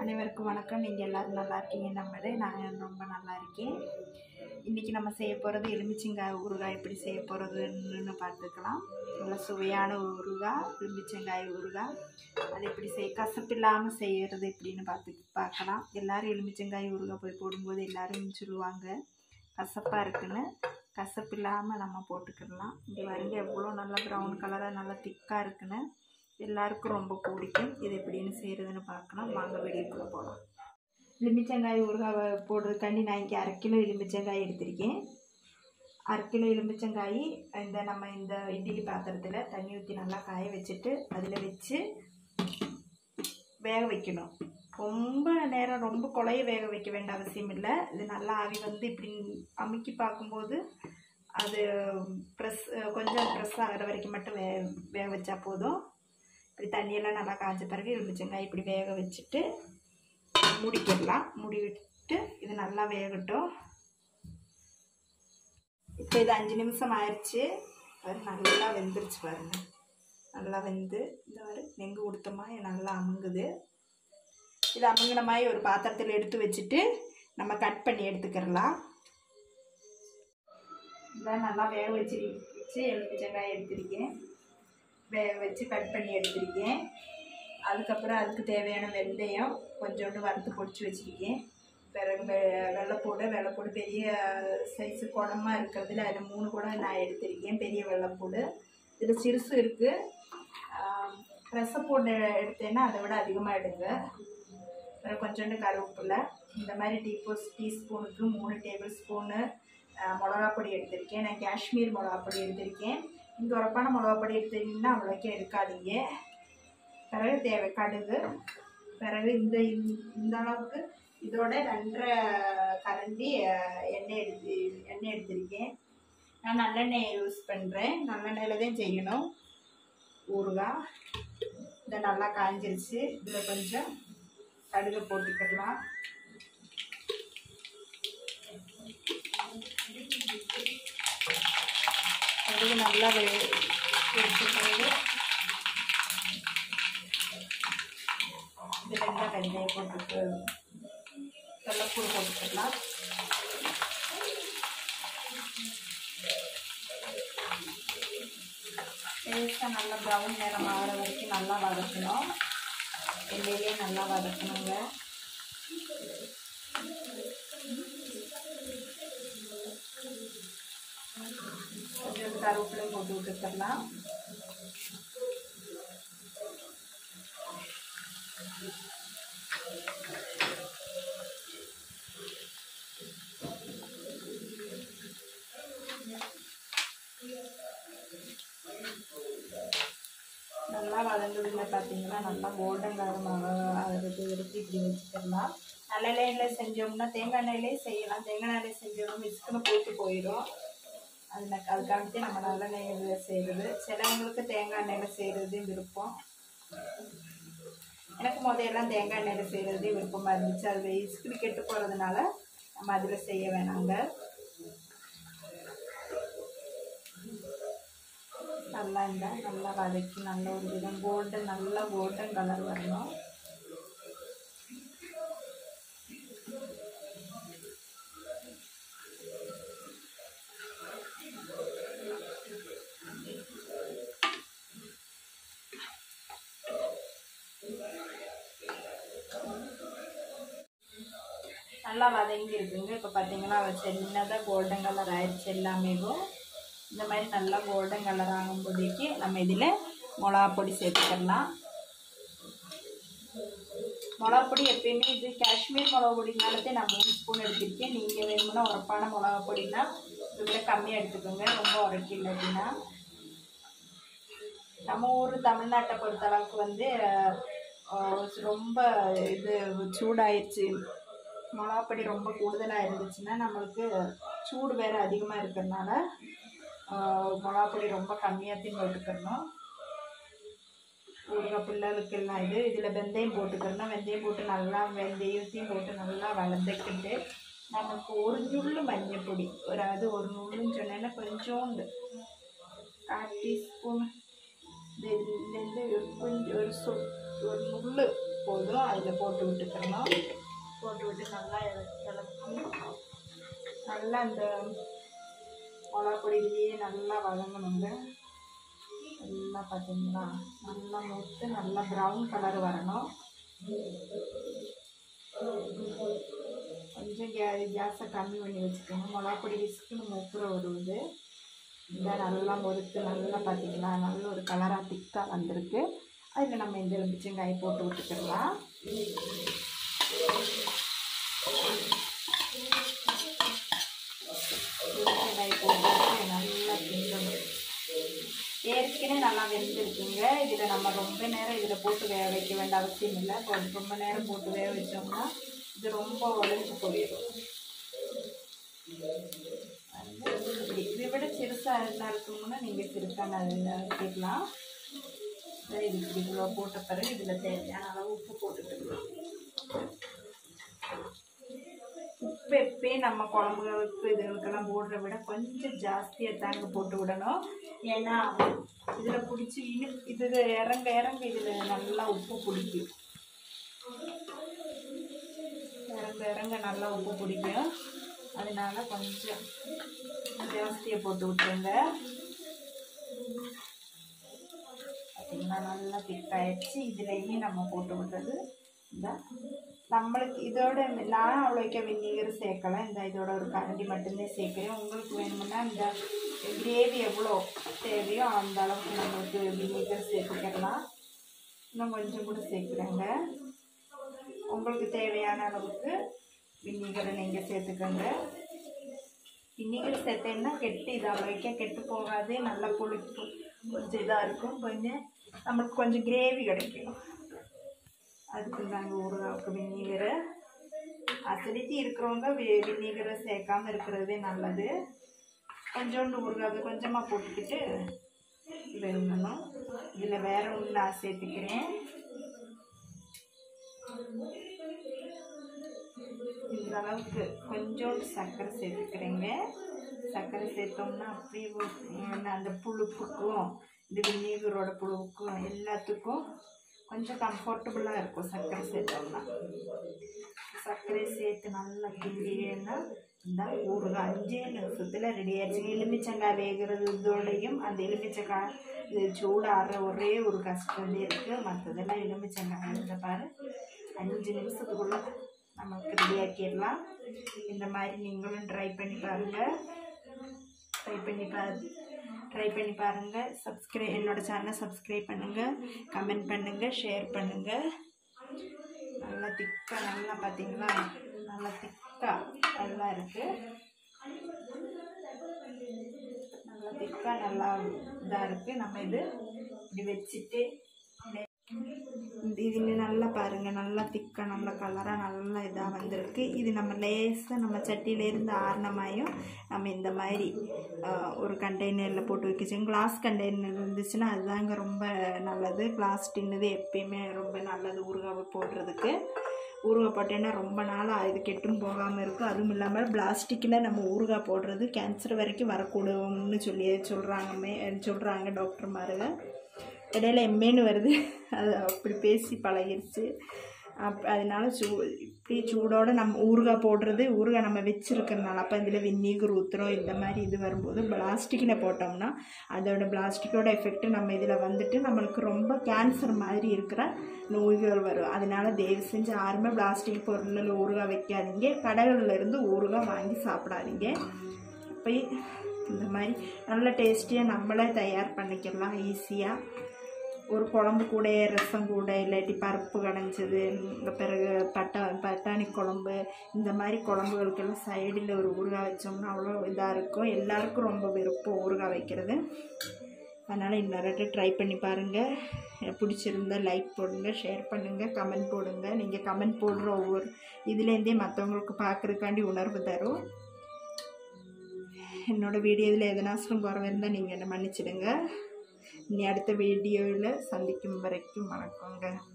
அனைவருக்கும் வணக்கம் நீங்கள் எல்லோரும் நல்லா இருக்கீங்க நம்பது நான் ரொம்ப நல்லா இருக்கேன் இன்றைக்கி நம்ம செய்ய போகிறது எலுமிச்சங்காய் ஊறுகாய் எப்படி செய்ய போகிறதுன்னு பார்த்துக்கலாம் நல்ல சுவையான ஊறுகாய் எலுமிச்சங்காய் ஊறுகாய் அது எப்படி செய் கசப்பில்லாமல் செய்கிறது எப்படின்னு பார்த்து பார்க்கலாம் எல்லோரும் எலுமிச்சங்காய் ஊறுகாய் போய் போடும்போது எல்லோரும் சொல்லுவாங்க கசப்பாக இருக்குன்னு கசப்பு இல்லாமல் நம்ம போட்டுக்கிடலாம் இங்கே வருங்க எவ்வளோ நல்லா ப்ரௌன் கலராக நல்லா திக்காக இருக்குன்னு எல்லாருக்கும் ரொம்ப பிடிக்கும் இது எப்படின்னு செய்கிறதுன்னு பார்க்கலாம் வாங்க வீடியோக்குள்ளே போகலாம் எலுமிச்சங்காய் ஊறுகாய் போடுறதுக்காண்டி நான் இங்கே அரை கிலோ எலுமிச்சங்காய் எடுத்திருக்கேன் அரை கிலோ எலுமிச்சங்காய் இந்த நம்ம இந்த இட்லி பாத்திரத்தில் தண்ணி ஊற்றி நல்லா காய வச்சுட்டு அதில் வச்சு வேக வைக்கணும் ரொம்ப நேரம் ரொம்ப குழைய வேக வைக்க வேண்டிய அவசியம் இல்லை இது நல்லா ஆவி வந்து இப்படி அமுக்கி பார்க்கும்போது அது ப்ரெஸ் கொஞ்சம் ப்ரெஸ் ஆகிற வரைக்கும் மட்டும் வே வேக வச்சா போதும் இப்படி தண்ணியெல்லாம் நல்லா காய்ச்ச பிறகு எலுமிச்சங்காய் இப்படி வேக வச்சுட்டு மூடிக்கிடலாம் மூடி விட்டு இது நல்லா வேகட்டும் இப்போ இது அஞ்சு நிமிஷம் ஆயிடுச்சு அது நல்லா வெந்துருச்சு பாருங்க நல்லா வெந்து இந்த மாதிரி நெங்கு கொடுத்தமா நல்லா அமுங்குது இது அமுங்கின மாதிரி ஒரு பாத்திரத்தில் எடுத்து வச்சுட்டு நம்ம கட் பண்ணி எடுத்துக்கிறலாம் இதான் நல்லா வேக வச்சு வச்சு எலுமிச்சங்காய் எடுத்திருக்கேன் வேக வச்சு கட் பண்ணி எடுத்திருக்கேன் அதுக்கப்புறம் அதுக்கு தேவையான வெந்தயம் கொஞ்சோண்டு வறுத்து பொடிச்சு வச்சுருக்கேன் பிறகு வெ வெள்ளைப்பூடு வெள்ளைப்பூடு பெரிய சைஸு குடமாக இருக்கிறதுல அதில் மூணு குடம் நான் எடுத்திருக்கேன் பெரிய வெள்ளைப்பூடு இதில் சிறுசு இருக்குது ரசப்பூண்டு எடுத்தேன்னா அதை விட அதிகமாக எடுங்க அப்புறம் கொஞ்சோண்டு கருவேப்பிலை இந்த மாதிரி டீ டீஸ்பூனுக்கு மூணு டேபிள் ஸ்பூனு மிளகாப்பொடி எடுத்திருக்கேன் நான் காஷ்மீர் மிளகாப்பொடி எடுத்திருக்கேன் இங்கே உரப்பான மிளகாப்பொடி எடுத்தீங்கன்னா அவ்வளோக்கே எடுக்காதீங்க பிறகு தேவை கடுகு பிறகு இந்த இந்த அளவுக்கு இதோட ரெண்டரை கரண்டி எண்ணெய் எடுத்து எண்ணெய் எடுத்திருக்கேன் நான் நல்லெண்ணெய் யூஸ் பண்ணுறேன் நல்லெண்ணெயில் தான் செய்யணும் ஊறுகாய் இதை நல்லா காஞ்சிருச்சு இதில் கொஞ்சம் கடுகு போட்டுக்கலாம் கடுகு நல்லா வெடிச்ச பிறகு இதில் இருந்தால் வெந்தயம் போட்டுட்டு வெள்ளைப்பூடு போட்டுக்கலாம் டேஸ்ட்டாக நல்லா ப்ரௌன் நேரம் ஆகிற வரைக்கும் நல்லா வதக்கணும் எண்ணெயிலே நல்லா வதக்கணுங்க கொஞ்சம் கருவேப்பிலையும் போட்டு விட்டுக்கலாம் நல்லா வதங்குதுல பார்த்தீங்கன்னா நல்லா கோல்டன் கலர் ஆகிறது எடுத்து இப்படி வச்சுக்கலாம் நல்லெண்ணெயில் செஞ்சோம்னா தேங்காய் எண்ணெயிலே செய்யலாம் தேங்காய் எண்ணெயில் செஞ்சோம்னா மிஸ்க்குன்னு போட்டு போயிடும் அதில் அதுக்காகத்தே நம்ம நல்லெண்ணெயில் செய்கிறது சிலவங்களுக்கு தேங்காய் எண்ணெயில் செய்கிறது விருப்பம் எனக்கு முதல்லாம் தேங்காய் எண்ணெயில் செய்கிறது விருப்பமாக இருந்துச்சு அதில் இஸ்கிரி கெட்டு போகிறதுனால நம்ம அதில் செய்ய வேணாங்க நல்லா இருந்தால் நல்லா வதக்கி நல்ல ஒரு விதம் கோல்டன் நல்லா கோல்டன் கலர் வரணும் நல்லா வதங்கி இருக்குங்க இப்போ பார்த்தீங்கன்னா சின்னதாக கோல்டன் கலர் ஆயிடுச்சு எல்லாமே இந்த மாதிரி நல்லா கோல்டன் கலர் ஆகும்போதைக்கு நம்ம இதில் மிளகா பொடி சேர்த்துக்கலாம் மிளகா பொடி எப்பயுமே இது காஷ்மீர் மிளகா பொடினாலதே நான் மூணு ஸ்பூன் எடுத்திருக்கேன் நீங்கள் வேணும்னா உரப்பான மிளகா பொடினா இதை விட கம்மியாக எடுத்துக்கோங்க ரொம்ப உரைக்கல அப்படின்னா நம்ம ஊர் தமிழ்நாட்டை பொறுத்த அளவுக்கு வந்து ரொம்ப இது சூடாயிடுச்சு மிளகாப்பொடி ரொம்ப கூடுதலாக இருந்துச்சுன்னா நம்மளுக்கு சூடு வேறு அதிகமாக இருக்கிறதுனால மிளகாப்பொடி ரொம்ப கம்மியாக போட்டுக்கணும் ஊறுகாய் பிள்ளைகளுக்கு எல்லாம் இது இதில் வெந்தயம் போட்டுக்கணும் வெந்தயம் போட்டு நல்லா வெந்தயத்தையும் போட்டு நல்லா வளர்ந்துக்கிட்டு நமக்கு ஒரு நுள்ளு மஞ்சள் பொடி ஒரு அது ஒரு நுள்ளுன்னு சொன்னேன்னா கொஞ்சோண்டு கால் டீஸ்பூன் இதுலேருந்து கொஞ்சம் ஒரு சொல் ஒரு நுள்ளு போதும் அதில் போட்டு விட்டுக்கணும் போட்டு விட்டு நல்லா இல- இலக்கி நல்லா அந்த மிளகாப்பொடியிலேயே நல்லா வதங்கணுங்க நல்லா பார்த்தீங்களா நல்லா மூத்து நல்லா ப்ரௌன் கலர் வரணும் கொஞ்சம் கே கேஸை கம்மி பண்ணி வச்சுக்கணும் மிளகாப்பொடி விசுக்குன்னு மூப்புற வருவது இந்த நல்லா முறுத்து நல்லா பார்த்தீங்களா நல்ல ஒரு கலராக திக்காக வந்திருக்கு அதில் நம்ம இந்த எலுமிச்சங்காயை போட்டு விட்டுக்கிடலாம் எலுமிச்சங்காய் போட்டு நல்லா கிண்டணும் ஏற்கனவே நல்லா வெந்திருக்குங்க இதில் நம்ம ரொம்ப நேரம் இதில் போட்டு வேக வைக்க வேண்டிய அவசியம் இல்லை கொஞ்சம் ரொம்ப நேரம் போட்டு வேக வச்சோம்னா இது ரொம்ப உடஞ்சி போயிடும் இப்படி இதை விட சிறுசாக இருந்தால் இருக்கும்னா நீங்கள் சிறுசாக வச்சுக்கலாம் இது இப்படி இவ்வளோ போட்ட பிறகு இதில் தேவையான அளவு உப்பு போட்டுக்கலாம் உப்பு எப்பயே நம்ம குழம்புகளுக்கு இதுகளுக்கெல்லாம் போடுறத விட கொஞ்சம் ஜாஸ்தியாக தாங்க போட்டு விடணும் ஏன்னா இதில் பிடிச்சி இனி இது இறங்க இறங்க இதில் நல்லா உப்பு பிடிக்கும் இறங்க இறங்க நல்லா உப்பு பிடிக்கும் அதனால கொஞ்சம் ஜாஸ்தியாக போட்டு விட்டுருங்க பார்த்தீங்கன்னா நல்லா திக்காயிடுச்சு இதுலேயுமே நம்ம போட்டு விடுறது இந்த நம்மளுக்கு இதோட நான் அவ்வளோக்கா வினிகர் சேர்க்கலை இந்த இதோட ஒரு கரண்டி மட்டும்தான் சேர்க்குறேன் உங்களுக்கு வேணும்னா இந்த கிரேவி எவ்வளோ தேவையோ அந்த அளவுக்கு நம்மளுக்கு வினிகர் சேர்த்துக்கலாம் இன்னும் கொஞ்சம் கூட சேர்க்குறேங்க உங்களுக்கு தேவையான அளவுக்கு வினிகரை நீங்கள் சேர்த்துக்கோங்க வினிகர் சேர்த்தேன்னா கெட்டு இது அவ்வளோக்கா கெட்டு போகாது நல்லா புளிப்பு கொஞ்சம் இதாக இருக்கும் கொஞ்சம் நம்மளுக்கு கொஞ்சம் கிரேவி கிடைக்கும் அதுக்கு நாங்கள் ஊறுகாவுக்கு வினிகரை அசிடிட்டி இருக்கிறவங்க வி- வினிகரை சேர்க்காம இருக்கிறதே நல்லது கொஞ்சோண்டு ஊறுகாய் கொஞ்சமாக போட்டுக்கிட்டு வெங்கணும் இதில் வேற ஒன்று நான் சேர்த்துக்கிறேன் இந்த அளவுக்கு கொஞ்சோண்டு சர்க்கரை சேர்த்துக்கிறேங்க சர்க்கரை சேர்த்தோம்னா அப்படியே ஒரு- ஏன்னா அந்த புழுப்புக்கும் இந்த வினிகரோட புழுவுக்கும் எல்லாத்துக்கும் கொஞ்சம் கம்ஃபர்டபுளாக இருக்கும் சர்க்கரை சேர்த்தோம்னா சர்க்கரை சேர்த்து நல்லா கிண்டினா இந்த ஊறுகாய் அஞ்சே நிமிஷத்தில் ரெடி ஆயிடுச்சு எலுமிச்சங்காய் வேகிறது இதோடையும் அந்த எலுமிச்சங்காய் இது சூடாடுற ஒரே ஒரு கஷ்டம் இருக்குது மற்றதெல்லாம் எலுமிச்சங்காய் இருந்த பாரு அஞ்சு நிமிஷத்துக்குள்ளே நமக்கு ரெடி ஆக்கிடலாம் இந்த மாதிரி நீங்களும் ட்ரை பண்ணி பாருங்கள் ட்ரை பண்ணி பாரு ட்ரை பண்ணி பாருங்கள் சப்ஸ்கிரைப் என்னோடய சேனலை சப்ஸ்கிரைப் பண்ணுங்கள் கமெண்ட் பண்ணுங்கள் ஷேர் பண்ணுங்கள் நல்லா திக்காக நல்லா பார்த்தீங்களா நல்லா திக்காக நல்லா இருக்குது நல்லா திக்காக நல்லா இதாக இருக்குது நம்ம இது இப்படி வச்சுட்டு இந்த இது நல்லா பாருங்கள் நல்லா திக்காக நல்லா கலராக நல்லா இதாக வந்திருக்கு இது நம்ம லேசாக நம்ம சட்டியிலேருந்து ஆரணமாயும் நம்ம இந்த மாதிரி ஆஹ், ஒரு கண்டெய்னரில் போட்டு வைக்கச்சு கிளாஸ் கண்டெய்னர் இருந்துச்சுன்னா அதுதாங்க ரொம்ப நல்லது கிளாஸ் டின்னுது எப்பயுமே ரொம்ப நல்லது ஊறுகாவை போடுறதுக்கு ஊறுகாய் போட்டேன்னா ரொம்ப நாளாக இது கெட்டும் போகாமல் இருக்கும் அதுவும் இல்லாமல் பிளாஸ்டிக்கில் நம்ம ஊறுகாய் போடுறது கேன்சர் வரைக்கும் வரக்கூடும்னு சொல்லி சொல்கிறாங்க சொல்கிறாங்க டாக்டர்மாருங்க இடையில எம்மேன்னு வருது அது அப்படி பேசி பழகிருச்சு அப் அதனால சூ இப்படி சூடோடு நம்ம ஊறுகாய் போடுறது ஊறுகாய் நம்ம வச்சுருக்கறனால அப்போ இதில் வின்னீகர் ஊற்றுறோம் இந்த மாதிரி இது வரும்போது பிளாஸ்டிக்கில் போட்டோம்னா அதோட பிளாஸ்டிக்கோட எஃபெக்ட் நம்ம இதில் வந்துட்டு நம்மளுக்கு ரொம்ப கேன்சர் மாதிரி இருக்கிற நோய்கள் வரும் அதனால தயவு செஞ்சு யாருமே பிளாஸ்டிக் பொருளில் ஊறுகாய் வைக்காதீங்க கடைகள்ல இருந்து ஊறுகாய் வாங்கி சாப்பிடாதீங்க போய் இந்த மாதிரி நல்ல டேஸ்டியாக நம்மளே தயார் பண்ணிக்கலாம் ஈஸியாக ஒரு குழம்பு கூட ரசம் கூட இல்லாட்டி பருப்பு கடைஞ்சது பிறகு பட்டா பட்டாணி குழம்பு இந்த மாதிரி குழம்புகளுக்கெல்லாம் சைடில் ஒரு ஊறுகாய் வச்சோம்னா அவ்வளோ இதாக இருக்கும் எல்லாருக்கும் ரொம்ப விருப்பம் ஊறுகாய் வைக்கிறது அதனால் இன்னொரு ட்ரை பண்ணி பாருங்கள் பிடிச்சிருந்தா லைக் போடுங்க ஷேர் பண்ணுங்கள் கமெண்ட் போடுங்க நீங்கள் கமெண்ட் போடுற ஒவ்வொரு இதுலேருந்தே மற்றவங்களுக்கு பார்க்குறதுக்காண்டி உணர்வு தரும் என்னோடய வீடியோவில் எதனாச்சும் குறவு இருந்தால் நீங்கள் என்னை மன்னிச்சிடுங்க இனி அடுத்த வீடியோவில் சந்திக்கும் வரைக்கும் வணக்கங்க